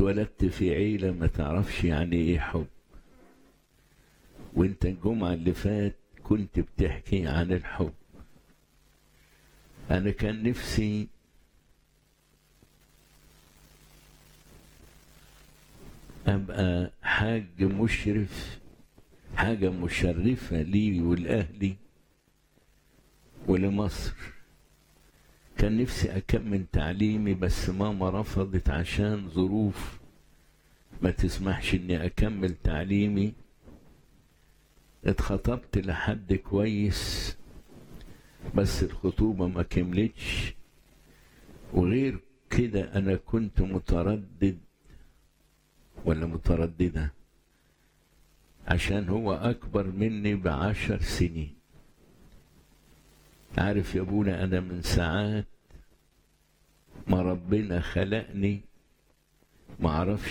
اتولدت في عيلة ما تعرفش يعني ايه حب وانت الجمعة اللي فات كنت بتحكي عن الحب انا كان نفسي ابقى حاج مشرف حاجة مشرفة لي ولأهلي ولمصر كان نفسي أكمل تعليمي بس ماما رفضت عشان ظروف ما تسمحش إني أكمل تعليمي اتخطبت لحد كويس بس الخطوبة ما كملتش وغير كده أنا كنت متردد ولا مترددة عشان هو أكبر مني بعشر سنين عارف يا ابونا أنا من ساعات ما ربنا خلقني ما اعرفش